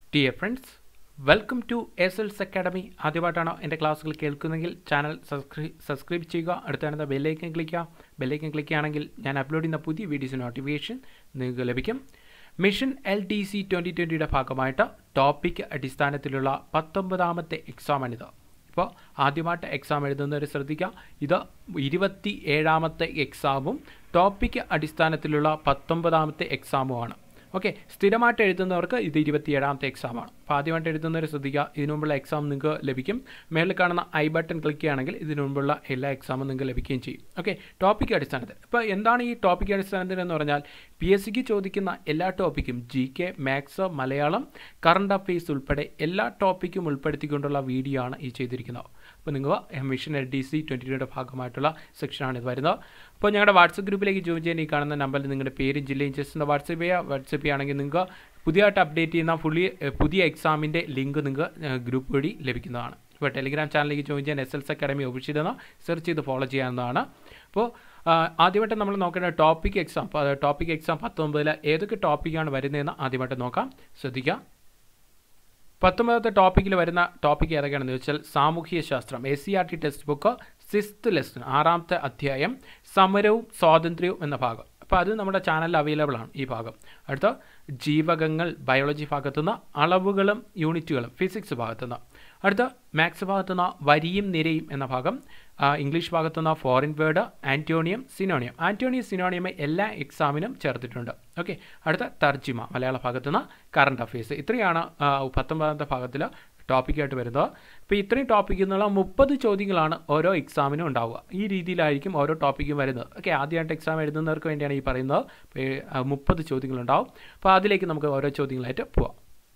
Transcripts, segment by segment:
dear friends welcome to S L S academy ആദ്യമായിട്ടാണോ എൻ്റെ ക്ലാസ്സുകൾ കേൾക്കുന്നതെങ്കിൽ ചാനൽ സബ്സ്ക്രൈ സബ്സ്ക്രൈബ് ചെയ്യുക അടുത്താണ് ബെല്ലൈക്കൻ ക്ലിക്ക് ചെയ്യുക ബെല്ലൈക്കൻ ക്ലിക്ക് ചെയ്യുകയാണെങ്കിൽ ഞാൻ അപ്ലോഡ് ചെയ്യുന്ന പുതിയ വീഡിയോസ് നോട്ടിഫിക്കേഷൻ നിങ്ങൾക്ക് ലഭിക്കും mission L T C twenty ട്വൻറ്റിയുടെ ഭാഗമായിട്ട് ടോപ്പിക് അടിസ്ഥാനത്തിലുള്ള പത്തൊമ്പതാമത്തെ എക്സാമാണിത് ഇപ്പോൾ ആദ്യമായിട്ട് എക്സാം എഴുതുന്നവർ ശ്രദ്ധിക്കുക ഇത് ഇരുപത്തി ഏഴാമത്തെ എക്സാമും ടോപ്പിക് അടിസ്ഥാനത്തിലുള്ള പത്തൊമ്പതാമത്തെ എക്സാമുമാണ് ഓക്കെ സ്ഥിരമായിട്ട് എഴുതുന്നവർക്ക് ഇത് ഇരുപത്തിയേഴാമത്തെ എക്സാമാണ് അപ്പോൾ ആദ്യമായിട്ട് എഴുതുന്നവർ ശ്രദ്ധിക്കുക ഇതിനു മുമ്പുള്ള എക്സാം നിങ്ങൾക്ക് ലഭിക്കും മേളിൽ കാണുന്ന ഐ ബട്ടൺ ക്ലിക്ക് ചെയ്യുകയാണെങ്കിൽ ഇതിനു മുമ്പുള്ള എല്ലാ എക്സാമും നിങ്ങൾക്ക് ലഭിക്കുകയും ചെയ്യും ഓക്കെ ടോപ്പിക് അടിസ്ഥാനത്തിൽ ഇപ്പോൾ എന്താണ് ഈ ടോപ്പിക് അടിസ്ഥാനത്തിൽ എന്ന് പറഞ്ഞാൽ പി എസ് സിക്ക് ചോദിക്കുന്ന എല്ലാ ടോപ്പിക്കും G K maths Malayalam current affairs ഉൾപ്പെടെ എല്ലാ ടോപ്പിക്കും ഉൾപ്പെടുത്തിക്കൊണ്ടുള്ള വീഡിയോ ആണ് ഈ ചെയ്തിരിക്കുന്നത് അപ്പോൾ നിങ്ങൾ mission L D C twenty ടുയുടെ ഭാഗമായിട്ടുള്ള സെക്ഷനാണ് ഇത് വരുന്നത് അപ്പോൾ ഞങ്ങളുടെ വാട്സപ്പ് ഗ്രൂപ്പിലേക്ക് ജോയിൻ ചെയ്യാൻ ഈ കാണുന്ന നമ്പറിൽ നിങ്ങളുടെ പേരും ജില്ലയും ജസ്റ്റ് ഒന്ന് വാട്സപ്പ് ചെയ്യുക വാട്സപ്പ് ചെയ്യുകയാണെങ്കിൽ നിങ്ങൾക്ക് പുതിയതായിട്ട് അപ്ഡേറ്റ് ചെയ്യുന്ന ഫുള്ളി പുതിയ എക്സാമിൻ്റെ ലിങ്ക് നിങ്ങൾക്ക് ഗ്രൂപ്പ് വഴി ലഭിക്കുന്നതാണ് ഇപ്പോൾ ടെലിഗ്രാം ചാനലിലേക്ക് ജോയിൻ ചെയ്യാൻ എസ് എൽസ് അക്കാഡമി ഒഫീഷ്യൽ എന്ന് സെർച്ച് ചെയ്ത് ഫോളോ ചെയ്യാവുന്നതാണ് അപ്പോൾ ആദ്യമായിട്ട് നമ്മൾ നോക്കേണ്ട ടോപ്പിക് എക്സാം ടോപ്പിക് എക്സാം പത്തൊമ്പതിൽ ഏതൊക്കെ ടോപ്പിക്കാണ് വരുന്നതെന്ന് ആദ്യമായിട്ട് നോക്കാം ശ്രദ്ധിക്കുക പത്തൊമ്പതാമത്തെ ടോപ്പിക്കിൽ വരുന്ന ടോപ്പിക് ഏതൊക്കെയാണെന്ന് ചോദിച്ചാൽ സാമൂഹ്യ ശാസ്ത്രം S C R T text book sixth lesson ആറാമത്തെ അധ്യായം സമരവും സ്വാതന്ത്ര്യവും എന്ന ഭാഗം അപ്പോൾ അത് നമ്മുടെ ചാനലിൽ അവൈലബിൾ ആണ് ഈ ഭാഗം അടുത്ത ജീവകങ്ങൾ ബയോളജി ഭാഗത്തുനിന്ന് അളവുകളും യൂണിറ്റുകളും ഫിസിക്സ് ഭാഗത്തുനിന്ന് അടുത്ത മാത്സ് ഭാഗത്തുനിന്ന് വരിയും നിരയും എന്ന ഭാഗം ഇംഗ്ലീഷ് ഭാഗത്തുനിന്ന് foreign word antonym synonym antonym synonym എല്ലാ എക്സാമിനും ചേർത്തിട്ടുണ്ട് ഓക്കെ അടുത്ത തർജിമ മലയാള ഭാഗത്തുനിന്ന് കറണ്ട് അഫയേഴ്സ് ഇത്രയാണ് പത്തൊമ്പതാമത്തെ ഭാഗത്തിൽ ടോപ്പിക്കായിട്ട് വരുന്നത് അപ്പോൾ ഇത്രയും ടോപ്പിക്കിൽ നിന്നുള്ള മുപ്പത് ചോദ്യങ്ങളാണ് ഓരോ എക്സാമിനും ഉണ്ടാവുക ഈ രീതിയിലായിരിക്കും ഓരോ ടോപ്പിക്കും വരുന്നത് ഓക്കെ ആദ്യമായിട്ട് എക്സാം എഴുതുന്നവർക്ക് വേണ്ടിയാണ് ഈ പറയുന്നത് അപ്പോൾ മുപ്പത് ചോദ്യങ്ങളുണ്ടാവും അപ്പോൾ അതിലേക്ക് നമുക്ക് ഓരോ ചോദ്യങ്ങളായിട്ട് പോവാം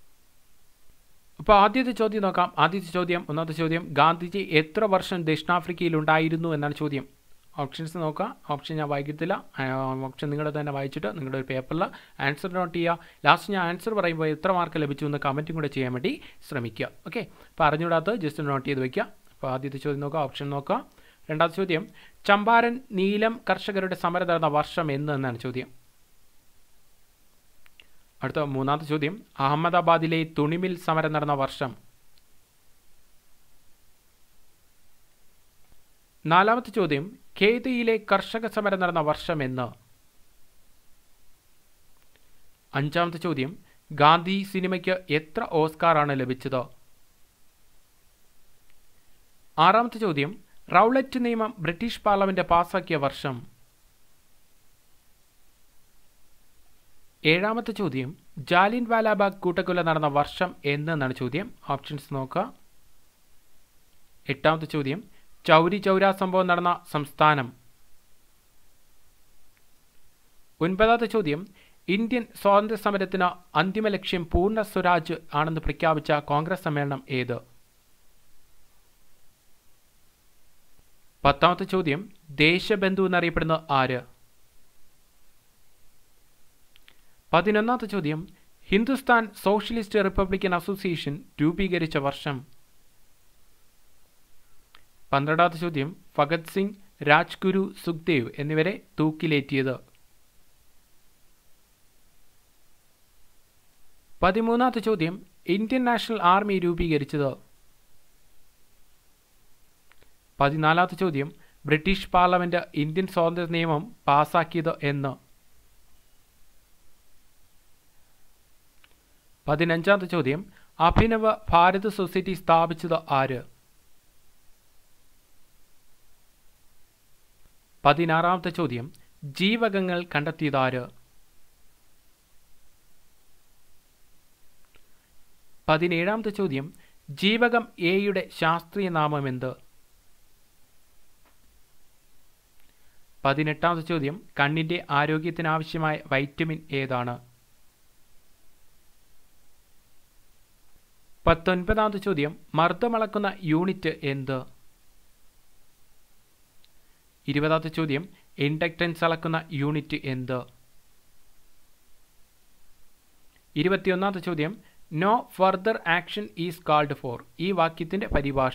അപ്പോൾ ആദ്യത്തെ ചോദ്യം നോക്കാം ആദ്യത്തെ ചോദ്യം ഒന്നാമത്തെ ചോദ്യം ഗാന്ധിജി എത്ര വർഷം ദക്ഷിണാഫ്രിക്കയിൽ ഉണ്ടായിരുന്നു എന്നാണ് ചോദ്യം ഓപ്ഷൻസ് നോക്കുക ഓപ്ഷൻ ഞാൻ വായിക്കത്തില്ല ഓപ്ഷൻ നിങ്ങളുടെ തന്നെ വായിച്ചിട്ട് നിങ്ങളുടെ ഒരു പേപ്പറിൽ ആൻസർ നോട്ട് ചെയ്യുക ലാസ്റ്റ് ഞാൻ ആൻസർ പറയുമ്പോൾ എത്ര മാർക്ക് ലഭിച്ചു എന്ന് കമൻറ്റും കൂടെ ചെയ്യാൻ വേണ്ടി ശ്രമിക്കുക ഓക്കെ അപ്പോൾ അറിഞ്ഞുകൂടാത്ത ജസ്റ്റ് നോട്ട് ചെയ്ത് വയ്ക്കുക അപ്പോൾ ആദ്യത്തെ ചോദ്യം നോക്കുക ഓപ്ഷൻ നോക്കുക രണ്ടാമത്തെ ചോദ്യം ചമ്പാരൻ നീലം കർഷകരുടെ സമരം നടന്ന വർഷം എന്ന് എന്നാണ് ചോദ്യം അടുത്ത മൂന്നാമത്തെ ചോദ്യം അഹമ്മദാബാദിലെ തുണിമിൽ സമരം നടന്ന വർഷം നാലാമത്തെ ചോദ്യം ഖേദയിലെ കർഷക സമരം നടന്ന വർഷം എന്ന് അഞ്ചാമത്തെ ചോദ്യം ഗാന്ധി സിനിമയ്ക്ക് എത്ര ഓസ്കാറാണ് ലഭിച്ചത് ആറാമത്തെ ചോദ്യം റൗളറ്റ് നിയമം ബ്രിട്ടീഷ് പാർലമെന്റ് പാസാക്കിയ വർഷം ഏഴാമത്തെ ചോദ്യം ജാലിൻ വാലാബാഗ് കൂട്ടക്കൊല നടന്ന വർഷം എന്നാണ് ചോദ്യം ഓപ്ഷൻസ് നോക്കുക എട്ടാമത്തെ ചോദ്യം ചൗരി ചൗര സംഭവം നടന്ന സംസ്ഥാനം ഒൻപതാമത്തെ ചോദ്യം ഇന്ത്യൻ സ്വാതന്ത്ര്യ സമരത്തിന് അന്തിമ ലക്ഷ്യം പൂർണ്ണ സ്വരാജ് ആണെന്ന് പ്രഖ്യാപിച്ച കോൺഗ്രസ് സമ്മേളനം ഏത് പത്താമത്തെ ചോദ്യം ദേശബന്ധു എന്നറിയപ്പെടുന്ന ആര് പതിനൊന്നാമത്തെ ചോദ്യം ഹിന്ദുസ്ഥാൻ സോഷ്യലിസ്റ്റ് റിപ്പബ്ലിക്കൻ അസോസിയേഷൻ രൂപീകരിച്ച വർഷം പന്ത്രണ്ടാമത്തെ ചോദ്യം ഭഗത് സിംഗ് രാജ്ഗുരു സുഖ്ദേവ് എന്നിവരെ തൂക്കിലേറ്റിയത് പതിമൂന്നാമത്തെ ചോദ്യം ഇന്ത്യൻ നാഷണൽ ആർമി രൂപീകരിച്ചത് പതിനാലാമത്തെ ചോദ്യം ബ്രിട്ടീഷ് പാർലമെന്റ് ഇന്ത്യൻ സ്വാതന്ത്ര്യ നിയമം പാസാക്കിയത് എന്ന് പതിനഞ്ചാമത്തെ ചോദ്യം അഭിനവ ഭാരത് സൊസൈറ്റി സ്ഥാപിച്ചത് ആര് പതിനാറാമത്തെ ചോദ്യം ജീവകങ്ങൾ കണ്ടെത്തിയതാര് പതിനേഴാമത്തെ ചോദ്യം ജീവകം എയുടെ ശാസ്ത്രീയ നാമം എന്ത് പതിനെട്ടാമത്തെ ചോദ്യം കണ്ണിന്റെ ആരോഗ്യത്തിനാവശ്യമായ വൈറ്റമിൻ ഏതാണ് പത്തൊൻപതാമത്തെ ചോദ്യം മർദ്ദമളക്കുന്ന യൂണിറ്റ് എന്ത് ഇരുപതാമത്തെ ചോദ്യം ഇൻഡക്റ്റൻസ് അളക്കുന്ന യൂണിറ്റ് എന്ത് ഇരുപത്തിയൊന്നാമത്തെ ചോദ്യം no further action is called for ഈ വാക്യത്തിന്റെ പരിഭാഷ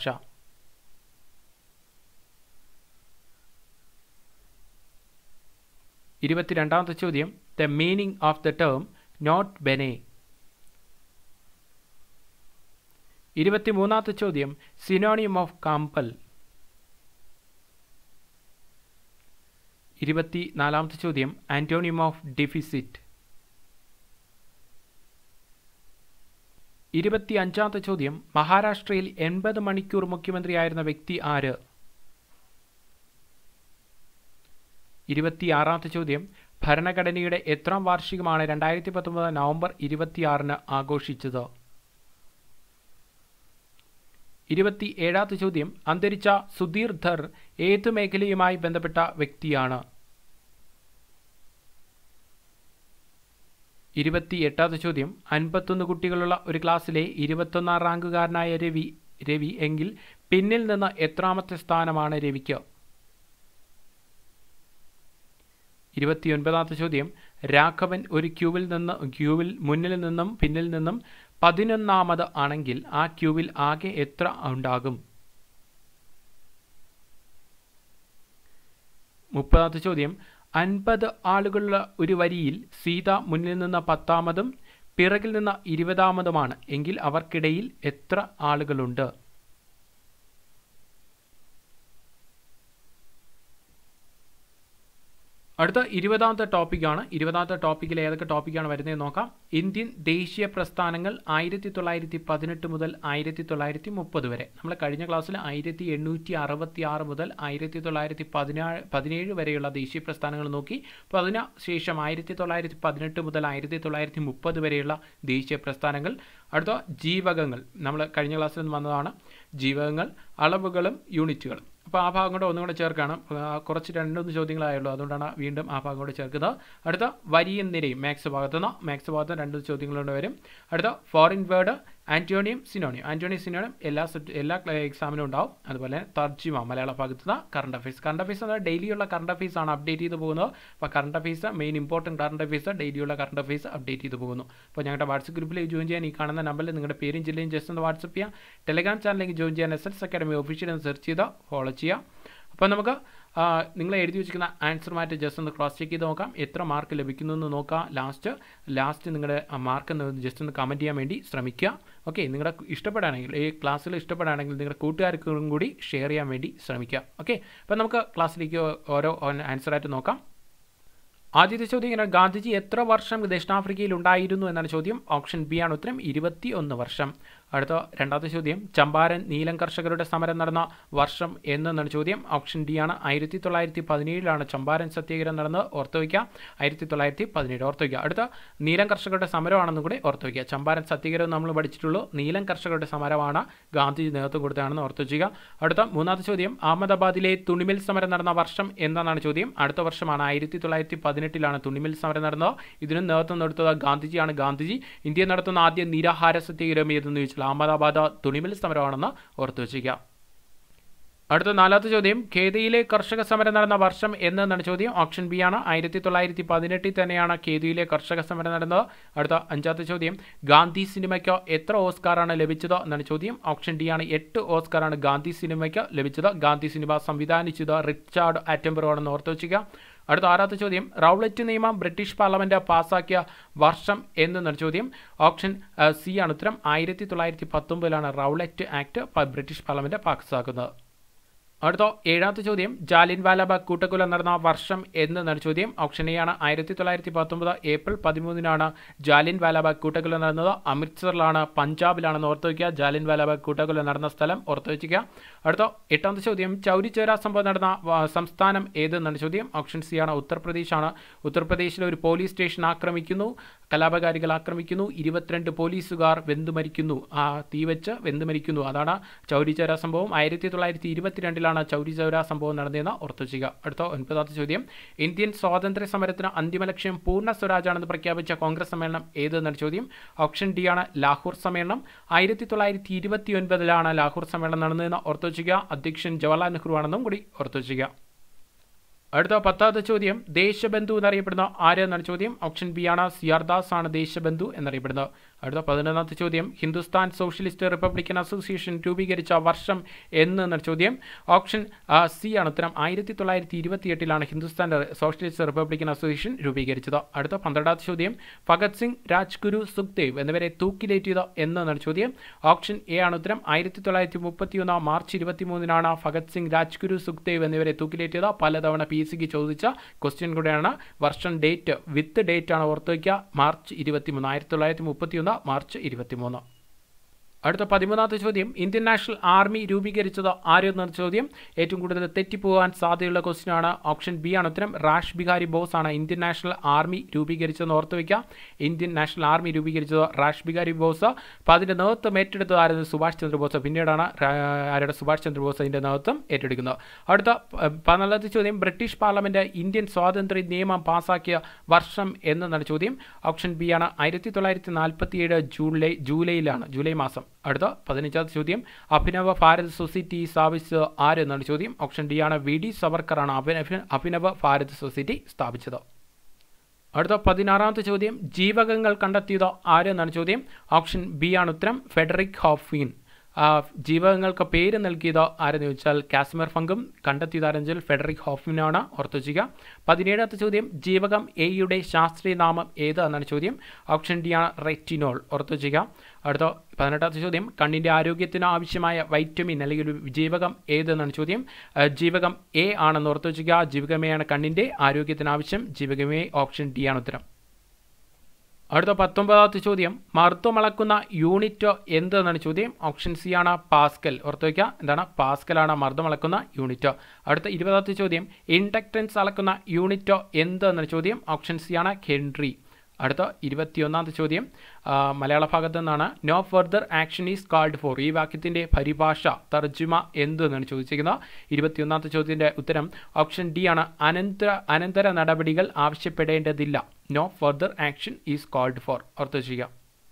ഇരുപത്തിരണ്ടാമത്തെ ചോദ്യം the meaning of the term nota bene ഇരുപത്തി മൂന്നാമത്തെ ചോദ്യം സിനോണിയം ഓഫ് കമ്പൽ ഇരുപത്തി നാലാമത്തെ ചോദ്യം ആന്റോണിയം ഓഫ് ഡെഫിസിറ്റ് ഇരുപത്തി അഞ്ചാമത്തെ ചോദ്യം മഹാരാഷ്ട്രയിൽ എൺപത് മണിക്കൂർ മുഖ്യമന്ത്രിയായിരുന്ന വ്യക്തി ആര് ഇരുപത്തിയാറാമത്തെ ചോദ്യം ഭരണഘടനയുടെ എത്രാം വാർഷികമാണ് രണ്ടായിരത്തി പത്തൊമ്പത് നവംബർ ഇരുപത്തിയാറിന് ആഘോഷിച്ചത് ഇരുപത്തി ഏഴാമത്തെ ചോദ്യം അന്തരിച്ച സുധീർ ധർ ഏത് മേഖലയുമായി ബന്ധപ്പെട്ട വ്യക്തിയാണ് ഇരുപത്തി എട്ടാമത്തെ ചോദ്യം അൻപത്തൊന്ന് കുട്ടികളുള്ള ഒരു ക്ലാസ്സിലെ ഇരുപത്തൊന്നാം റാങ്കുകാരനായ രവി രവി എങ്കിൽ പിന്നിൽ നിന്ന് എത്രാമത്തെ സ്ഥാനമാണ് രവിക്ക് ഇരുപത്തിയൊൻപതാമത്തെ ചോദ്യം രാഘവൻ ഒരു ക്യൂവിൽ നിന്ന് ക്യൂവിൽ മുന്നിൽ നിന്നും പിന്നിൽ നിന്നും പതിനൊന്നാമത് ആണെങ്കിൽ ആ ക്യൂവിൽ ആകെ എത്ര ഉണ്ടാകും മുപ്പതാമത്തെ ചോദ്യം അൻപത് ആളുകളുള്ള ഒരു വരിയിൽ സീത മുന്നിൽ നിന്ന് പത്താമതും പിറകിൽ നിന്ന് ഇരുപതാമതുമാണ് എങ്കിൽ അവർക്കിടയിൽ എത്ര ആളുകളുണ്ട് അടുത്ത ഇരുപതാമത്തെ ടോപ്പിക്കാണ് ഇരുപതാമത്തെ ടോപ്പിക്കിൽ ഏതൊക്കെ ടോപ്പിക്കാണ് വരുന്നത് നോക്കാം ഇന്ത്യൻ ദേശീയ പ്രസ്ഥാനങ്ങൾ ആയിരത്തി തൊള്ളായിരത്തി പതിനെട്ട് മുതൽ ആയിരത്തി തൊള്ളായിരത്തി മുപ്പത് വരെ നമ്മൾ കഴിഞ്ഞ ക്ലാസ്സിൽ ആയിരത്തി എണ്ണൂറ്റി അറുപത്തി ആറ് മുതൽ ആയിരത്തി തൊള്ളായിരത്തി പതിനാറ് പതിനേഴ് വരെയുള്ള ദേശീയ പ്രസ്ഥാനങ്ങൾ നോക്കി അപ്പോൾ അതിന് ശേഷം ആയിരത്തി തൊള്ളായിരത്തി പതിനെട്ട് മുതൽ ആയിരത്തി തൊള്ളായിരത്തി മുപ്പത് വരെയുള്ള ദേശീയ പ്രസ്ഥാനങ്ങൾ അടുത്ത ജീവകങ്ങൾ നമ്മൾ കഴിഞ്ഞ ക്ലാസ്സിൽ നിന്ന് വന്നതാണ് ജീവകങ്ങൾ അളവുകളും യൂണിറ്റുകളും അപ്പോൾ ആ ഭാഗം കൂടെ ഒന്നും കൂടെ ചേർക്കാണ് കുറച്ച് രണ്ടൊന്ന് ചോദ്യങ്ങളായുള്ളൂ അതുകൊണ്ടാണ് വീണ്ടും ആ ഭാഗം കൂടെ ചേർക്കുന്നത് അടുത്ത വരിയും നിരയും മാത്സ് ഭാഗത്തു നിന്ന് മാത്സ് ഭാഗത്ത് രണ്ട് ചോദ്യങ്ങളുണ്ട് വരും അടുത്ത foreign word antonym synonym antonym synonym എല്ലാ സബ്ജ എല്ലാ എക്സാമിനും ഉണ്ടാവും അതുപോലെ തർജിമ മലയാള ഭാഗത്ത് നിന്ന് കറണ്ട് അഫയേഴ്സ് കറണ്ട് അഫയേഴ്സ് എന്നാൽ ഡെയിലിയുള്ള കറണ്ട് അഫയേഴ്സ് ആണ് അപ്ഡേറ്റ് ചെയ്ത് പോകുന്നത് അപ്പോൾ current affairs main important current affairs ഡെയിലിയുള്ള കറണ്ട് അഫയേഴ്സ് അപ്ഡേറ്റ് ചെയ്ത് പോകുന്നു അപ്പോൾ ഞങ്ങളുടെ വാട്സപ്പ് ഗ്രൂപ്പിൽ ജോയിൻ ചെയ്യാൻ ഈ കാണുന്ന നമ്പറിൽ നിങ്ങളുടെ പേരും ജില്ലയും ജസ്റ്റ് ഒന്ന് വാട്സപ്പ് ചെയ്യാം ടെലഗ്രാം ചാനലിലേക്ക് ജോയിൻ ചെയ്യാൻ എസ് എസ് അക്കാഡമി ഒഫീഷ്യൽ എന്ന് സെർച്ച് ചെയ്താൽ ഫോളോ ചെയ്യാം അപ്പോൾ നമുക്ക് നിങ്ങൾ എഴുതി വെച്ചിരിക്കുന്ന ആൻസർ മാറ്റ് ജസ്റ്റ് ഒന്ന് ക്രോസ് ചെക്ക് ചെയ്ത് നോക്കാം എത്ര മാർക്ക് ലഭിക്കുന്നു എന്ന് നോക്കാം ലാസ്റ്റ് ലാസ്റ്റ് നിങ്ങളുടെ മാർക്ക് ഒന്ന് ജസ്റ്റ് ഒന്ന് കമൻറ്റ് ചെയ്യാൻ വേണ്ടി ശ്രമിക്കുക ഓക്കെ നിങ്ങളുടെ ഇഷ്ടപ്പെടുകയാണെങ്കിൽ ഈ ക്ലാസ്സിൽ ഇഷ്ടപ്പെടുകയാണെങ്കിൽ നിങ്ങളുടെ കൂട്ടുകാർക്കും കൂടി ഷെയർ ചെയ്യാൻ വേണ്ടി ശ്രമിക്കുക ഓക്കെ അപ്പോൾ നമുക്ക് ക്ലാസ്സിലേക്ക് ഓരോ ആൻസറായിട്ട് നോക്കാം ആദ്യത്തെ ചോദ്യം ഇങ്ങനെ ഗാന്ധിജി എത്ര വർഷം ദക്ഷിണാഫ്രിക്കയിൽ ഉണ്ടായിരുന്നു എന്നാണ് ചോദ്യം ഓപ്ഷൻ ബി ആണ് ഉത്തരം ഇരുപത്തി ഒന്ന് വർഷം അടുത്ത രണ്ടാമത്തെ ചോദ്യം ചമ്പാരൻ നീലം കർഷകരുടെ സമരം നടന്ന വർഷം എന്നാണ് ചോദ്യം ഓപ്ഷൻ ഡി ആണ് ആയിരത്തി തൊള്ളായിരത്തി പതിനേഴിലാണ് ചമ്പാരൻ സത്യാഗ്രഹം നടന്നത് ഓർത്തു വയ്ക്കുക ആയിരത്തി തൊള്ളായിരത്തി പതിനേഴ് ഓർത്തു വയ്ക്കുക അടുത്ത നീലം കർഷകരുടെ സമരമാണെന്നും കൂടി ഓർത്തു വയ്ക്കുക ചമ്പാരൻ സത്യാഗ്രഹം നമ്മൾ പഠിച്ചിട്ടുള്ളൂ നീലം കർഷകരുടെ സമരമാണ് ഗാന്ധിജി നേതൃത്വം കൊടുത്തതാണെന്ന് ഓർത്തു വയ്ക്കുക അടുത്ത മൂന്നാമത്തെ ചോദ്യം അഹമ്മദാബാദിലെ തുണിമിൽ സമരം നടന്ന വർഷം എന്നാണ് ചോദ്യം അടുത്ത വർഷമാണ് ആയിരത്തി തൊള്ളായിരത്തി പതിനെട്ടിലാണ് തുണിമിൽ സമരം നടന്നത് ഇതിന് നേതൃത്വം നടത്തുന്നത് ഗാന്ധിജിയാണ് ഗാന്ധിജി ഇന്ത്യ നടത്തുന്ന ആദ്യ നിരാഹാര സത്യാഗ്രഹം ഏതെന്ന് ചോദിച്ചാൽ അഹമ്മദാബാദ് തുണിമിൽ സമരമാണെന്ന് ഓർത്തു വച്ചിരിക്കുക അടുത്ത നാലാമത്തെ ചോദ്യം ഖേദയിലെ കർഷക സമരം നടന്ന വർഷം എന്നാണ് ചോദ്യം ഓപ്ഷൻ ബി ആണ് ആയിരത്തി തൊള്ളായിരത്തി പതിനെട്ടിൽ തന്നെയാണ് ഖേദയിലെ കർഷക സമരം നടന്നത് അടുത്ത അഞ്ചാമത്തെ ചോദ്യം ഗാന്ധി സിനിമയ്ക്ക് എത്ര ഓസ്കാറാണ് ലഭിച്ചത് എന്നാണ് ചോദ്യം ഓപ്ഷൻ ഡി ആണ് എട്ട് ഓസ്കാറാണ് ഗാന്ധി സിനിമയ്ക്ക് ലഭിച്ചത് ഗാന്ധി സിനിമ സംവിധാനിച്ചത് റിച്ചാർഡ് ആറ്റംബറോ ആണെന്ന് ഓർത്തു വച്ചിരിക്കുക അടുത്ത ആറാമത്തെ ചോദ്യം റൗളറ്റ് നിയമം ബ്രിട്ടീഷ് പാർലമെന്റ് പാസാക്കിയ വർഷം എന്നാണ് ചോദ്യം ഓപ്ഷൻ സി ആണ് ഉത്തരം ആയിരത്തി തൊള്ളായിരത്തി പത്തൊമ്പതിലാണ് റൗളറ്റ് ആക്ട് ബ്രിട്ടീഷ് പാർലമെന്റ് പാസ്സാക്കുന്നത് അടുത്ത ഏഴാമത്തെ ചോദ്യം ജാലിയൻ വാലാബാഗ് കൂട്ടക്കൊല നടന്ന വർഷം എന്നാണ് ചോദ്യം ഓപ്ഷൻ എ ആണ് ആയിരത്തി തൊള്ളായിരത്തി പത്തൊമ്പത് ഏപ്രിൽ പതിമൂന്നിനാണ് ജാലിയൻ വാലാബാഗ് കൂട്ടക്കൊല നടന്നത് അമൃത്സറിലാണ് പഞ്ചാബിലാണെന്ന് ഓർത്തു വയ്ക്കുക ജാലിയൻ വാലാബാഗ് കൂട്ടക്കൊല നടന്ന സ്ഥലം ഓർത്തു വയ്ക്കുക അടുത്ത എട്ടാമത്തെ ചോദ്യം ചൗരി ചോര സംഭവം നടന്ന സംസ്ഥാനം ഏതെന്നാണ് ചോദ്യം ഓപ്ഷൻ സി ആണ് ഉത്തർപ്രദേശാണ് ഉത്തർപ്രദേശിലെ ഒരു പോലീസ് സ്റ്റേഷൻ ആക്രമിക്കുന്നു കലാപകാരികൾ ആക്രമിക്കുന്നു ഇരുപത്തിരണ്ട് പോലീസുകാർ വെന്തുമരിക്കുന്നു ആ തീവച്ച് വെന്തുമരിക്കുന്നു അതാണ് ചൗരി ചോര സംഭവം ആയിരത്തി തൊള്ളായിരത്തി ഇരുപത്തിരണ്ടിലാണ് ചൗരി ചൗര സംഭവം നടന്നതെന്ന് ഓർത്തു ചെയ്യുക അടുത്ത ഒൻപതാമത്തെ ചോദ്യം ഇന്ത്യൻ സ്വാതന്ത്ര്യ സമരത്തിന് അന്തിമ ലക്ഷ്യം പൂർണ്ണ സ്വരാജാണെന്ന് പ്രഖ്യാപിച്ച കോൺഗ്രസ് സമ്മേളനം ഏതെന്നാണ് ചോദ്യം ഓപ്ഷൻ ഡി ആണ് ലാഹോർ സമ്മേളനം ആയിരത്തി തൊള്ളായിരത്തി ഇരുപത്തി ഒൻപതിലാണ് ലാഹോർ സമ്മേളനം നടന്നതെന്ന് ഓർത്തു ചെയ്യുക അധ്യക്ഷൻ ജവഹർലാൽ നെഹ്റു ആണെന്നും കൂടി ഓർത്തു ചെയ്യുക അടുത്ത പത്താമത്തെ ചോദ്യം ദേശബന്ധു എന്നറിയപ്പെടുന്ന ആര് എന്നാണ് ചോദ്യം ഓപ്ഷൻ ബി ആണ് സിയാർദാസ് ആണ് ദേശബന്ധു എന്നറിയപ്പെടുന്നത് അടുത്ത പതിനൊന്നാമത്തെ ചോദ്യം ഹിന്ദുസ്ഥാൻ സോഷ്യലിസ്റ്റ് റിപ്പബ്ലിക്കൻ അസോസിയേഷൻ രൂപീകരിച്ച വർഷം എന്ന് എന്ന ചോദ്യം ഓപ്ഷൻ സി ആണ് ഉത്തരം ആയിരത്തി തൊള്ളായിരത്തി ഇരുപത്തിയെട്ടിലാണ് ഹിന്ദുസ്ഥാൻ സോഷ്യലിസ്റ്റ് റിപ്പബ്ലിക്കൻ അസോസിയേഷൻ രൂപീകരിച്ചത് അടുത്ത പന്ത്രണ്ടാമത്തെ ചോദ്യം ഭഗത് സിംഗ് രാജ്ഗുരു സുഖ്ദേവ് എന്നിവരെ തൂക്കിലേറ്റിയത് എന്ന് എന്നാണ് ചോദ്യം ഓപ്ഷൻ എ ആണ് ഉത്തരം ആയിരത്തി തൊള്ളായിരത്തി മുപ്പത്തിയൊന്ന് മാർച്ച് ഇരുപത്തിമൂന്നിനാണ് ഭഗത് സിംഗ് രാജ്ഗുരു സുഖ്ദേവ് എന്നിവരെ തൂക്കിലേറ്റിയത് പലതവണ പി എസ് സിക്ക് ചോദിച്ച ക്വസ്റ്റ്യൻ കൂടെയാണ് വർഷം ഡേറ്റ് വിത്ത് ഡേറ്റ് ആണ് ഓർത്ത് വയ്ക്കുക മാർച്ച് ഇരുപത്തിമൂന്ന് ആയിരത്തി തൊള്ളായിരത്തി മുപ്പത്തിയൊന്ന് മാർച്ച് ഇരുപത്തിമൂന്ന് അടുത്ത പതിമൂന്നാമത്തെ ചോദ്യം ഇന്ത്യൻ നാഷണൽ ആർമി രൂപീകരിച്ചത് ആരെന്ന ചോദ്യം ഏറ്റവും കൂടുതൽ തെറ്റിപ്പോകാൻ സാധ്യതയുള്ള ക്വസ്റ്റ്യൻ ആണ് ഓപ്ഷൻ ബി ആണ് ഉത്തരം റാഷ് ബിഹാരി ബോസ് ആണ് ഇന്ത്യൻ നാഷണൽ ആർമി രൂപീകരിച്ചതെന്ന് ഓർത്ത് വയ്ക്കുക ഇന്ത്യൻ നാഷണൽ ആർമി രൂപീകരിച്ചത് റാഷ് ബിഹാരി ബോസ് അപ്പോൾ അതിൻ്റെ നേതൃത്വം ഏറ്റെടുത്തത് ആയിരുന്നു സുഭാഷ് ചന്ദ്രബോസ് പിന്നീടാണ് ആരുടെ സുഭാഷ് ചന്ദ്രബോസ് അതിൻ്റെ നേതൃത്വം ഏറ്റെടുക്കുന്നത് അടുത്ത പതിനാലാമത്തെ ചോദ്യം ബ്രിട്ടീഷ് പാർലമെൻറ്റ് ഇന്ത്യൻ സ്വാതന്ത്ര്യ നിയമം പാസാക്കിയ വർഷം എന്നതാണ് ചോദ്യം ഓപ്ഷൻ ബി ആണ് ആയിരത്തി തൊള്ളായിരത്തി നാൽപ്പത്തിയേഴ് ജൂലൈ ജൂലൈയിലാണ് ജൂലൈ മാസം അടുത്ത പതിനഞ്ചാമത്തെ ചോദ്യം അഭിനവ ഭാരത് സൊസൈറ്റി സ്ഥാപിച്ചത് ആര് എന്നാണ് ചോദ്യം ഓപ്ഷൻ ഡി ആണ് വി ഡി സവർക്കറാണ് അഭിനവ അഭിനവ ഭാരത് സൊസൈറ്റി സ്ഥാപിച്ചത് അടുത്ത പതിനാറാമത്തെ ചോദ്യം ജീവകങ്ങൾ കണ്ടെത്തിയത് ആര് എന്നാണ് ചോദ്യം ഓപ്ഷൻ ബി ആണ് ഉത്തരം ഫെഡറിക് ഹോഫീൻ ജീവകങ്ങൾക്ക് പേര് നൽകിയത് ആരെന്ന് ചോദിച്ചാൽ കാശ്മീർ ഫംഗും കണ്ടെത്തിയത് ആരെന്ന് ഫെഡറിക് ഹോഫിനാണ് ഓർത്തുവെച്ചുക പതിനേഴാമത്തെ ചോദ്യം ജീവകം എയുടെ ശാസ്ത്രീയ നാമം ഏത് എന്നാണ് ചോദ്യം ഓപ്ഷൻ ഡി ആണ് റെറ്റിനോൾ ഓർത്തുവെച്ചുക അടുത്ത പതിനെട്ടാമത്തെ ചോദ്യം കണ്ണിൻ്റെ ആരോഗ്യത്തിന് ആവശ്യമായ വൈറ്റമിൻ അല്ലെങ്കിൽ ജീവകം ഏതെന്നാണ് ചോദ്യം ജീവകം എ ആണെന്ന് ഓർത്തുവെച്ചുക ജീവകം എ ആണ് കണ്ണിൻ്റെ ആരോഗ്യത്തിന് ആവശ്യം ജീവകം എ ഓപ്ഷൻ ഡി ആണ് ഉത്തരം അടുത്ത പത്തൊമ്പതാമത്തെ ചോദ്യം മർദ്ദം അളക്കുന്ന യൂണിറ്റ് എന്ത് എന്നാണ് ചോദ്യം ഓപ്ഷൻ സി ആണ് പാസ്കൽ ഓർത്ത് വയ്ക്കുക എന്താണ് പാസ്കലാണ് മർദ്ദം അളക്കുന്ന യൂണിറ്റ് അടുത്ത ഇരുപതാമത്തെ ചോദ്യം ഇൻഡക്റ്റൻസ് അളക്കുന്ന യൂണിറ്റ് എന്ത് എന്നാണ് ചോദ്യം ഓപ്ഷൻ സി ആണ് ഹെൻറി അടുത്ത ഇരുപത്തിയൊന്നാമത്തെ ചോദ്യം മലയാള ഭാഗത്ത് നിന്നാണ് no further action is called for ഈ വാക്യത്തിൻ്റെ പരിഭാഷ തർജ്ജമ എന്ത് എന്നാണ് ചോദിച്ചിരിക്കുന്നത് ഇരുപത്തിയൊന്നാമത്തെ ചോദ്യത്തിൻ്റെ ഉത്തരം ഓപ്ഷൻ ഡി ആണ് അനന്തര അനന്തര നടപടികൾ ആവശ്യപ്പെടേണ്ടതില്ല no further action is called for ഓർത്ത് ചെയ്യുക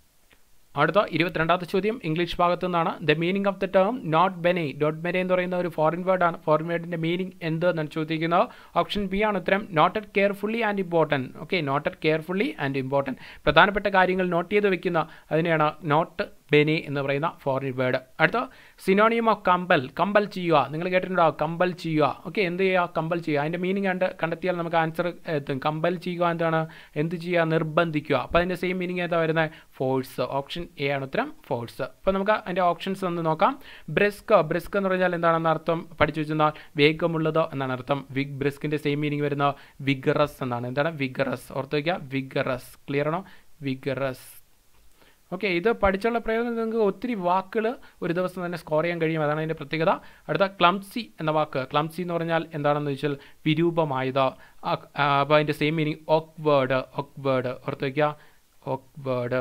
അടുത്ത ഇരുപത്തിരണ്ടാമത്തെ ചോദ്യം ഇംഗ്ലീഷ് ഭാഗത്തു നിന്നാണ് the meaning of the term nota bene dot bene എന്ന് പറയുന്ന ഒരു ഫോറിൻ വേർഡാണ് ഫോറിൻ വേർഡിൻ്റെ മീനിങ് എന്ത് എന്നാണ് ചോദിക്കുന്നത് ഓപ്ഷൻ ബി ആണ് ഉത്തരം noted carefully and important okay noted carefully and important പ്രധാനപ്പെട്ട കാര്യങ്ങൾ നോട്ട് ചെയ്ത് വെക്കുന്ന അതിനെയാണ് നോട്ട് ബെനി എന്ന് പറയുന്ന ഫോറിൻ വേർഡ് അടുത്ത സിനോണിയം ഓഫ് കമ്പൽ കമ്പൽ ചെയ്യുക നിങ്ങൾ കേട്ടിട്ടുണ്ടോ കമ്പൽ ചെയ്യുക ഓക്കെ എന്ത് ചെയ്യുക കമ്പൽ ചെയ്യുക അതിൻ്റെ മീനിങ് കണ്ട് കണ്ടെത്തിയാൽ നമുക്ക് ആൻസർ എത്തും കമ്പൽ ചെയ്യുക എന്താണ് എന്ത് ചെയ്യുക നിർബന്ധിക്കുക അപ്പോൾ അതിൻ്റെ സെയിം മീനിങ് എന്താ വരുന്നത് ഫോഴ്സ് ഓപ്ഷൻ എ ആണ് ഉത്തരം ഫോഴ്സ് അപ്പോൾ നമുക്ക് അതിൻ്റെ ഓപ്ഷൻസ് ഒന്ന് നോക്കാം ബ്രിസ്ക് ബ്രിസ്ക് എന്ന് പറഞ്ഞാൽ എന്താണെന്ന് അർത്ഥം പഠിച്ചു വെച്ചാൽ വേഗമുള്ളത് എന്നാണ് അർത്ഥം വിഗ് ബ്രിസ്കിൻ്റെ സെയിം മീനിങ് വരുന്ന വിഗറസ് എന്നാണ് എന്താണ് വിഗറസ് ഓർത്ത് വയ്ക്കുക വിഗറസ് ക്ലിയർ ആണോ വിഗറസ് ഓക്കെ ഇത് പഠിച്ചുള്ള പ്രയോജനം നിങ്ങൾക്ക് ഒത്തിരി വാക്കുകൾ ഒരു ദിവസം തന്നെ സ്കോർ ചെയ്യാൻ കഴിയും അതാണ് അതിൻ്റെ പ്രത്യേകത അടുത്ത ക്ലംസി എന്ന വാക്ക് ക്ലംസി എന്ന് പറഞ്ഞാൽ എന്താണെന്ന് വെച്ചാൽ വിരൂപമായത് അപ്പോൾ അതിൻ്റെ same meaning awkward awkward ഓർത്ത് വയ്ക്കുക awkward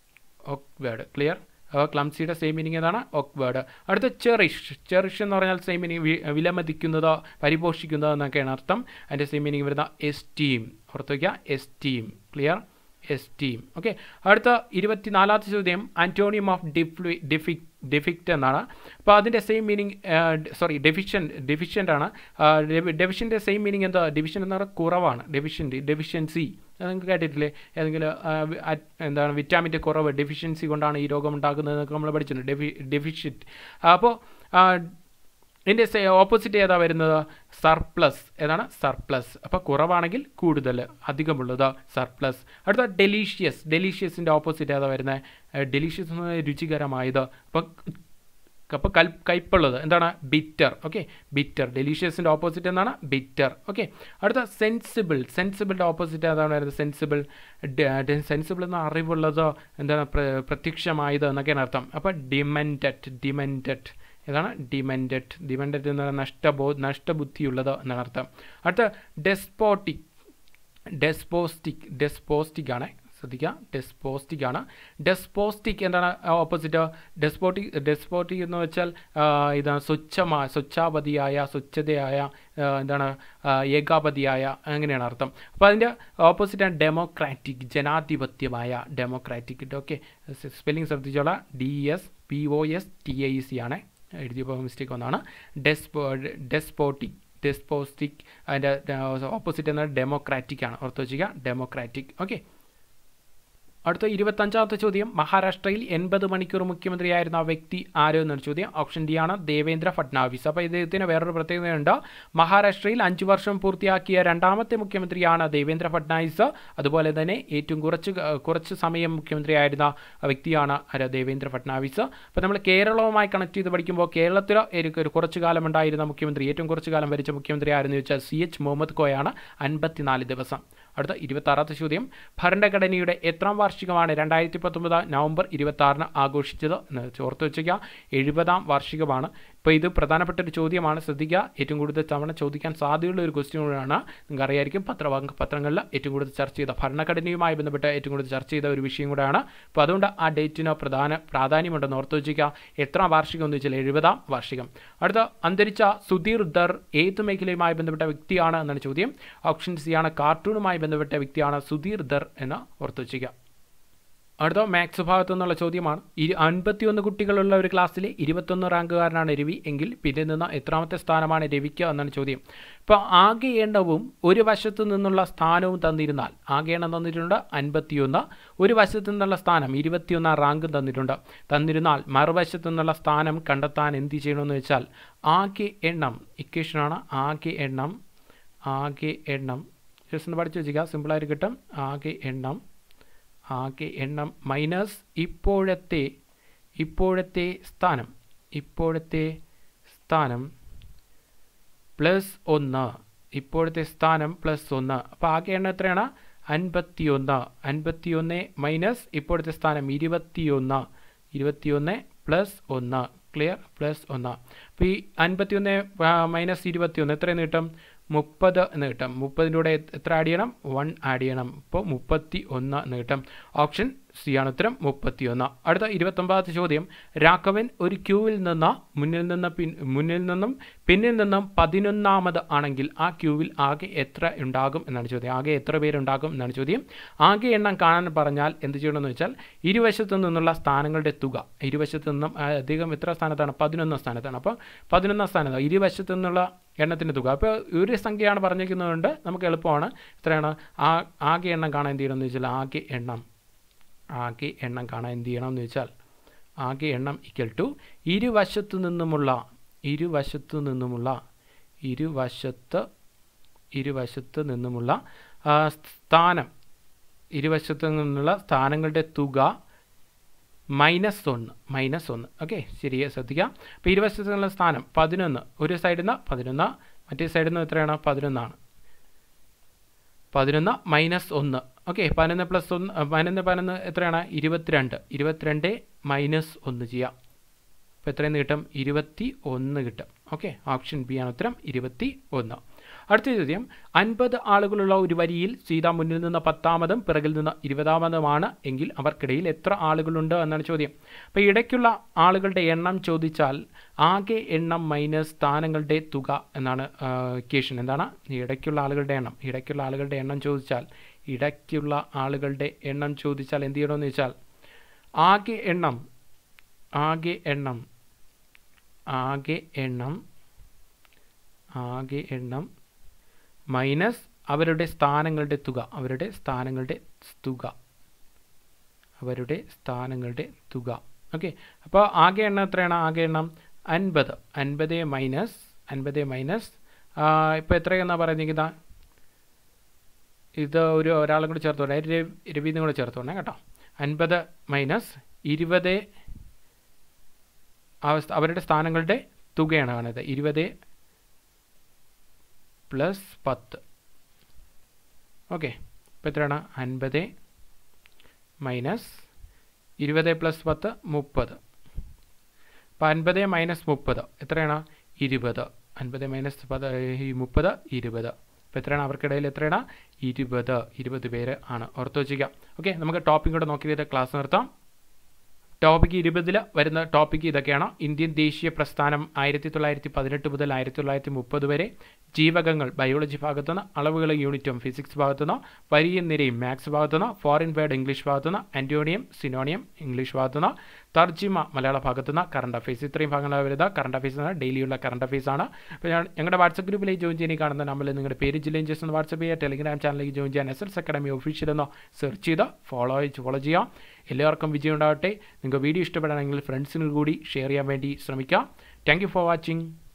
awkward clear ക്ലംസിയുടെ സെയിം മീനിങ് ഏതാണ് ഒക് വേർഡ് അടുത്ത ചെറിഷ് ചെറിഷ് എന്ന് പറഞ്ഞാൽ സെയിം മീനിങ് വിലമതിക്കുന്നത് പരിപോഷിക്കുന്നത് എന്നൊക്കെയാണ് അർത്ഥം അതിൻ്റെ സെയിം മീനിങ് വരുന്ന എസ്റ്റീം ഓർത്ത് വയ്ക്കുക എസ്റ്റീം ക്ലിയർ എസ്റ്റീം ഓക്കെ അടുത്ത ഇരുപത്തിനാലാമത്തെ ചോദ്യം ആൻറ്റോണിയം ഓഫ് ഡിഫ്ലി ഡിഫിക് ഡെഫിക്റ്റ് എന്നാണ് അപ്പോൾ അതിൻ്റെ സെയിം മീനിങ് സോറി ഡെഫിഷ്യൻ ഡെഫിഷ്യൻ്റ് ആണ് ഡെഫിഷ്യൻ്റെ സെയിം മീനിങ് എന്താ ഡിവിഷൻ എന്ന് പറഞ്ഞാൽ കുറവാണ് ഡെഫിഷ്യൻ്റ് ഡെഫിഷ്യൻസി നിങ്ങൾക്ക് കേട്ടിട്ടില്ലേ ഏതെങ്കിലും എന്താണ് വിറ്റാമിൻ്റെ കുറവ് ഡെഫിഷ്യൻസി കൊണ്ടാണ് ഈ രോഗം ഉണ്ടാകുന്നത് എന്നൊക്കെ നമ്മൾ പഠിച്ചിട്ടുണ്ട് ഡെഫി ഡെഫിഷ്യറ്റ് അപ്പോൾ ഇതിൻ്റെ ഓപ്പോസിറ്റ് ഏതാ വരുന്നത് സർപ്ലസ് ഏതാണ് സർപ്ലസ് അപ്പോൾ കുറവാണെങ്കിൽ കൂടുതൽ അധികമുള്ളത് സർപ്ലസ് അടുത്ത ഡെലീഷ്യസ് ഡെലീഷ്യസിൻ്റെ ഓപ്പോസിറ്റ് ഏതാ വരുന്നത് ഡെലീഷ്യസ് എന്ന് പറഞ്ഞാൽ രുചികരമായത് അപ്പോൾ അപ്പോൾ കൽ കയ്പുള്ളത് എന്താണ് ബിറ്റർ ഓക്കെ ബിറ്റർ ഡെലീഷ്യസിൻ്റെ ഓപ്പോസിറ്റ് എന്താണ് ബിറ്റർ ഓക്കെ അടുത്ത സെൻസിബിൾ സെൻസിബിളിൻ്റെ ഓപ്പോസിറ്റ് ഏതാണ് വരുന്നത് സെൻസിബിൾ സെൻസിബിൾ എന്ന അറിവുള്ളത് എന്താണ് പ്രത്യക്ഷമായത് എന്നൊക്കെയാണ് അർത്ഥം അപ്പോൾ ഡിമെൻറ്റഡ് ഡിമെൻറ്റഡ് ഏതാണ് ഡിമെൻറ്റഡ് ഡിമെൻറ്റഡ് എന്ന് പറയുന്നത് നഷ്ടബോ നഷ്ടബുദ്ധിയുള്ളത് എന്നാണ് അർത്ഥം അടുത്ത ഡെസ്പോട്ടിക് ഡെസ്പോസ്റ്റിക് ഡെസ്പോസ്റ്റിക് ആണ് ശ്രദ്ധിക്കുക ഡെസ്പോസ്റ്റിക് ആണ് ഡെസ്പോസ്റ്റിക് എന്താണ് ഓപ്പോസിറ്റ് ഡെസ്പോട്ടിക് ഡെസ്പോട്ടിക് എന്ന് വെച്ചാൽ ഇതാണ് സ്വച്ഛമായ സ്വച്ഛാപതിയായ സ്വച്ഛതയായ എന്താണ് ഏകാപതിയായ അങ്ങനെയാണ് അർത്ഥം അപ്പോൾ അതിൻ്റെ ഓപ്പോസിറ്റാണ് ഡെമോക്രാറ്റിക് ജനാധിപത്യമായ ഡെമോക്രാറ്റിക് ഓക്കെ സ്പെല്ലിംഗ് ശ്രദ്ധിച്ചോളാം D S P O S T I C ആണ് എഴുതിയപ്പോൾ മിസ്റ്റേക്ക് ഒന്നാണ് ഡെസ്പോ ഡെസ്പോട്ടിക് ഡെസ്പോസ്റ്റിക് അതിൻ്റെ ഓപ്പോസിറ്റ് എന്നാൽ ഡെമോക്രാറ്റിക് ആണ് ഓർത്ത് വെച്ചിരിക്കുക ഡെമോക്രാറ്റിക് ഓക്കെ അടുത്ത ഇരുപത്തഞ്ചാമത്തെ ചോദ്യം മഹാരാഷ്ട്രയിൽ എൺപത് മണിക്കൂർ മുഖ്യമന്ത്രിയായിരുന്ന ആ വ്യക്തി ആരോ എന്നൊരു ചോദ്യം ഓപ്ഷൻ ഡി ആണ് ദേവേന്ദ്ര ഫട്നാവിസ് അപ്പോൾ ഇദ്ദേഹത്തിന് വേറൊരു പ്രത്യേകതയുണ്ട് മഹാരാഷ്ട്രയിൽ അഞ്ചു വർഷം പൂർത്തിയാക്കിയ രണ്ടാമത്തെ മുഖ്യമന്ത്രിയാണ് ദേവേന്ദ്ര ഫട്നാവിസ് അതുപോലെ തന്നെ ഏറ്റവും കുറച്ച് കുറച്ച് സമയം മുഖ്യമന്ത്രിയായിരുന്ന വ്യക്തിയാണ് ആര് ദേവേന്ദ്ര ഫട്നാവിസ് അപ്പോൾ നമ്മൾ കേരളവുമായി കണക്ട് ചെയ്ത് പഠിക്കുമ്പോൾ കേരളത്തിൽ ഒരു കുറച്ചു കാലം ഉണ്ടായിരുന്ന മുഖ്യമന്ത്രി ഏറ്റവും കുറച്ചു കാലം ഭരിച്ച മുഖ്യമന്ത്രി ആയിരുന്നു ചോദിച്ചാൽ സി എച്ച് മുഹമ്മദ് കോയാണ് അൻപത്തിനാല് ദിവസം അടുത്ത ഇരുപത്താറാമത്തെ ചോദ്യം ഭരണഘടനയുടെ എത്രാം വാർഷികമാണ് രണ്ടായിരത്തി പത്തൊമ്പത് നവംബർ ഇരുപത്തി ആറിന് ആഘോഷിച്ചത് എന്ന് ഓർത്ത് വെച്ചിരിക്കുക എഴുപതാം വാർഷികമാണ് ഇപ്പോൾ ഇത് പ്രധാനപ്പെട്ട ഒരു ചോദ്യമാണ് ശ്രദ്ധിക്കുക ഏറ്റവും കൂടുതൽ തവണ ചോദിക്കാൻ സാധ്യതയുള്ള ഒരു ക്വസ്റ്റ്യൻ കൂടെയാണ് നിങ്ങൾക്ക് അറിയായിരിക്കും പത്ര പത്രങ്ങളിൽ ഏറ്റവും കൂടുതൽ ചർച്ച ചെയ്ത ഭരണഘടനയുമായി ബന്ധപ്പെട്ട് ഏറ്റവും കൂടുതൽ ചർച്ച ചെയ്ത ഒരു വിഷയം കൂടെയാണ് അപ്പോൾ അതുകൊണ്ട് ആ ഡേറ്റിന് പ്രധാന പ്രാധാന്യമുണ്ടെന്ന് ഓർത്ത് വെച്ചിരിക്കുക എത്രാം വാർഷികം എന്ന് വെച്ചാൽ എഴുപതാം വാർഷികം അടുത്ത അന്തരിച്ച സുധീർ ദർ ഏത് മേഖലയുമായി ബന്ധപ്പെട്ട വ്യക്തിയാണ് എന്നാണ് ചോദ്യം ഓപ്ഷൻ സി ആണ് കാർട്ടൂണുമായി ബന്ധപ്പെട്ട വ്യക്തിയാണ് സുധീർ ദർ എന്ന് ഓർത്ത് വെച്ചിരിക്കുക അടുത്ത മാത്സ് ഭാഗത്തു നിന്നുള്ള ചോദ്യമാണ് ഇരു അൻപത്തിയൊന്ന് കുട്ടികളുള്ള ഒരു ക്ലാസ്സിലെ ഇരുപത്തൊന്ന് റാങ്കുകാരനാണ് രവി എങ്കിൽ പിന്നെ നിന്ന് എത്രാമത്തെ സ്ഥാനമാണ് രവിക്ക് എന്നാണ് ചോദ്യം ഇപ്പോൾ ആകെ എണ്ണവും ഒരു വശത്തു നിന്നുള്ള സ്ഥാനവും തന്നിരുന്നാൽ ആകെ എണ്ണം തന്നിട്ടുണ്ട് അൻപത്തിയൊന്ന് ഒരു വശത്തു നിന്നുള്ള സ്ഥാനം ഇരുപത്തിയൊന്നാം റാങ്കും തന്നിട്ടുണ്ട് തന്നിരുന്നാൽ മറുവശത്തു നിന്നുള്ള സ്ഥാനം കണ്ടെത്താൻ എന്ത് ചെയ്യണമെന്ന് വെച്ചാൽ ആകെ എണ്ണം ഇക്വേഷനാണ് ആകെ എണ്ണം ആകെ എണ്ണം ജസ്റ്റ് ഒന്ന് പഠിച്ചു വെച്ചിരിക്കുക സിമ്പിളായിട്ട് കിട്ടും ആകെ എണ്ണം ആകെ എണ്ണം മൈനസ് ഇപ്പോഴത്തെ ഇപ്പോഴത്തെ സ്ഥാനം ഇപ്പോഴത്തെ സ്ഥാനം പ്ലസ് ഒന്ന് ഇപ്പോഴത്തെ സ്ഥാനം പ്ലസ് ഒന്ന് അപ്പോൾ ആകെ എണ്ണം എത്രയാണ് അൻപത്തിയൊന്ന് അൻപത്തിയൊന്ന് മൈനസ് ഇപ്പോഴത്തെ സ്ഥാനം ഇരുപത്തിയൊന്ന് ഇരുപത്തിയൊന്ന് പ്ലസ് ഒന്ന് ക്ലിയർ പ്ലസ് ഒന്ന് അപ്പോൾ ഈ അൻപത്തിയൊന്ന് മൈനസ് ഇരുപത്തിയൊന്ന് എത്രയെന്ന് കിട്ടും മുപ്പത് എന്ന് കിട്ടും മുപ്പതിൻ്റെ കൂടെ എത്ര ആഡ് ചെയ്യണം വൺ ആഡ് ചെയ്യണം ഇപ്പോൾ മുപ്പത്തി ഒന്ന് എന്ന് കിട്ടും ഓപ്ഷൻ സി ആണ് ഉത്തരം മുപ്പത്തി ഒന്ന് അടുത്ത ഇരുപത്തൊമ്പതാമത്തെ ചോദ്യം രാഘവൻ ഒരു ക്യൂവിൽ നിന്ന് മുന്നിൽ നിന്ന് പിൻ മുന്നിൽ നിന്നും പിന്നിൽ നിന്നും പതിനൊന്നാമത് ആണെങ്കിൽ ആ ക്യൂവിൽ ആകെ എത്ര ഉണ്ടാകും എന്നാണ് ചോദ്യം ആകെ എത്ര പേരുണ്ടാകും എന്നാണ് ചോദ്യം ആകെ എണ്ണം കാണാൻ പറഞ്ഞാൽ എന്ത് ചെയ്യണമെന്ന് വെച്ചാൽ ഇരുവശത്തു നിന്നുള്ള സ്ഥാനങ്ങളുടെ തുക ഇരുവശത്തു നിന്നും അധികം എത്ര സ്ഥാനത്താണ് പതിനൊന്നാം സ്ഥാനത്താണ് അപ്പോൾ പതിനൊന്നാം സ്ഥാനത്ത് ഇരുവശത്തു നിന്നുള്ള എണ്ണത്തിൻ്റെ തുക അപ്പോൾ ഒരു സംഖ്യയാണ് പറഞ്ഞിരിക്കുന്നതുകൊണ്ട് നമുക്ക് എളുപ്പമാണ് എത്രയാണ് ആ ആകെ എണ്ണം കാണാൻ എന്ത് ചെയ്യണമെന്ന് വെച്ചാൽ ആകെ എണ്ണം ആകെ എണ്ണം കാണാൻ എന്ത് ചെയ്യണം എന്ന് വെച്ചാൽ ആകെ എണ്ണം ഈക്വൽ ടു ഇരുവശത്തു നിന്നുമുള്ള ഇരുവശത്തു നിന്നുമുള്ള ഇരുവശത്ത് ഇരുവശത്ത് നിന്നുമുള്ള സ്ഥാനം ഇരുവശത്തു നിന്നുള്ള സ്ഥാനങ്ങളുടെ തുക മൈനസ് ഒന്ന് മൈനസ് ഒന്ന് ഓക്കെ ശരിയെ ശ്രദ്ധിക്കുക അപ്പോൾ ഇരുവശത്തു നിന്നുള്ള സ്ഥാനം പതിനൊന്ന് ഒരു സൈഡിൽ നിന്ന് പതിനൊന്ന് മറ്റേ സൈഡിൽ നിന്ന് എത്രയാണ് പതിനൊന്നാണ് പതിനൊന്ന് മൈനസ് ഒന്ന് ഓക്കെ പതിനൊന്ന് പ്ലസ് ഒന്ന് പതിനൊന്ന് പതിനൊന്ന് എത്രയാണ് ഇരുപത്തിരണ്ട് ഇരുപത്തിരണ്ട് മൈനസ് ഒന്ന് ചെയ്യാം അപ്പോൾ എത്രയെന്ന് കിട്ടും ഇരുപത്തി ഒന്ന് കിട്ടും ഓക്കെ ഓപ്ഷൻ ബി ആണ് ഉത്തരം ഇരുപത്തി ഒന്ന് അടുത്ത ചോദ്യം അൻപത് ആളുകളുള്ള ഒരു വരിയിൽ സീത മുന്നിൽ നിന്ന് പത്താമതും പിറകിൽ നിന്ന് ഇരുപതാമതുമാണ് എങ്കിൽ അവർക്കിടയിൽ എത്ര ആളുകളുണ്ട് എന്നാണ് ചോദ്യം അപ്പോൾ ഇടയ്ക്കുള്ള ആളുകളുടെ എണ്ണം ചോദിച്ചാൽ ആകെ എണ്ണം മൈനസ് സ്ഥാനങ്ങളുടെ തുക എന്നാണ് ഇക്വേഷൻ എന്താണ് ഇടയ്ക്കുള്ള ആളുകളുടെ എണ്ണം ഇടയ്ക്കുള്ള ആളുകളുടെ എണ്ണം ചോദിച്ചാൽ ഇടയ്ക്കുള്ള ആളുകളുടെ എണ്ണം ചോദിച്ചാൽ എന്ത് ചെയ്യണമെന്ന് വെച്ചാൽ ആകെ എണ്ണം ആകെ എണ്ണം ആകെ എണ്ണം ആകെ എണ്ണം മൈനസ് അവരുടെ സ്ഥാനങ്ങളുടെ തുക അവരുടെ സ്ഥാനങ്ങളുടെ തുക അവരുടെ സ്ഥാനങ്ങളുടെ തുക ഓക്കെ അപ്പോൾ ആകെ എണ്ണം എത്രയാണ് ആകെ എണ്ണം അൻപത് അൻപത് മൈനസ് അൻപത് മൈനസ് ഇപ്പോൾ എത്രയെന്നാണ് പറഞ്ഞിരിക്കുന്നത് ഇത് ഒരു ഒരാളും കൂടി ചേർത്തോണേ രവീന്നും കൂടെ ചേർത്തോണേ കേട്ടോ അൻപത് മൈനസ് ഇരുപത് അവരുടെ സ്ഥാനങ്ങളുടെ തുകയാണ് കാണുന്നത് ഇരുപത് പ്ലസ് പത്ത് ഓക്കെ ഇപ്പോൾ എത്രയാണ് അൻപത് മൈനസ് ഇരുപത് പ്ലസ് പത്ത് മുപ്പത് അപ്പോൾ അൻപത് മൈനസ് മുപ്പത് എത്രയാണ് ഇരുപത് അൻപത് മൈനസ് പത് ഈ മുപ്പത് ഇരുപത് അപ്പോൾ എത്രയാണ് അവർക്കിടയിൽ എത്രയാണ് ഇരുപത് ഇരുപത് പേര് ആണ് ഓർത്ത് വച്ചിരിക്കുക ഓക്കെ നമുക്ക് ടോപ്പിക് കൂടെ നോക്കിയിട്ട് ക്ലാസ് നിർത്താം ടോപ്പിക് ഇരുപതിൽ വരുന്ന ടോപ്പിക് ഇതൊക്കെയാണ് ഇന്ത്യൻ ദേശീയ പ്രസ്ഥാനം ആയിരത്തി തൊള്ളായിരത്തി പതിനെട്ട് മുതൽ ആയിരത്തി തൊള്ളായിരത്തി മുപ്പത് വരെ ജീവകങ്ങൾ ബയോളജി ഭാഗത്തുനിന്ന് അളവുകൾ യൂണിറ്റും ഫിസിക്സ് ഭാഗത്തുനിന്ന് വരിയും നിരയും മാത്സ് ഭാഗത്തുനിന്ന് ഫോറിൻ വേർഡ് ഇംഗ്ലീഷ് ഭാഗത്തുനിന്ന് ആൻറ്റോണിയം സിനോണിയം ഇംഗ്ലീഷ് ഭാഗത്തുനിന്ന് തർജിമ മലയാള ഭാഗത്തുനിന്ന് കറണ്ട് അഫയേഴ്സ് ഇത്രയും ഭാഗങ്ങളാണ് വരുന്നത് കറണ്ട് അഫയേഴ്സ് ആണ് ഡെയിലിയുള്ള കറണ്ട് അഫയേഴ്സ് ആണ് അപ്പോൾ ഞാൻ ഞങ്ങളുടെ വാട്സപ്പ് ഗ്രൂപ്പിലേക്ക് ജോയിൻ ചെയ്യാൻ കാണുന്ന നമ്പറിൽ നിങ്ങളുടെ പേര് ജില്ലയും ജസ്റ്റ് ഒന്ന് വാട്സപ്പ് ചെയ്യുക ടെലിഗ്രാം ചാനലിലേക്ക് ജോയിൻ ചെയ്യാൻ എസ് എൽസ് അക്കാഡമി ഒഫീഷ്യൽ എന്നോ സെർച്ച് ചെയ്ത് ഫോളോ ഫോളോ ചെയ്യാം എല്ലാവർക്കും വിജയം ഉണ്ടാവട്ടെ നിങ്ങൾക്ക് വീഡിയോ ഇഷ്ടപ്പെടുകയാണെങ്കിൽ ഫ്രണ്ട്സിന് കൂടി ഷെയർ ചെയ്യാൻ വേണ്ടി ശ്രമിക്കാം താങ്ക് ഫോർ വാച്ചിങ്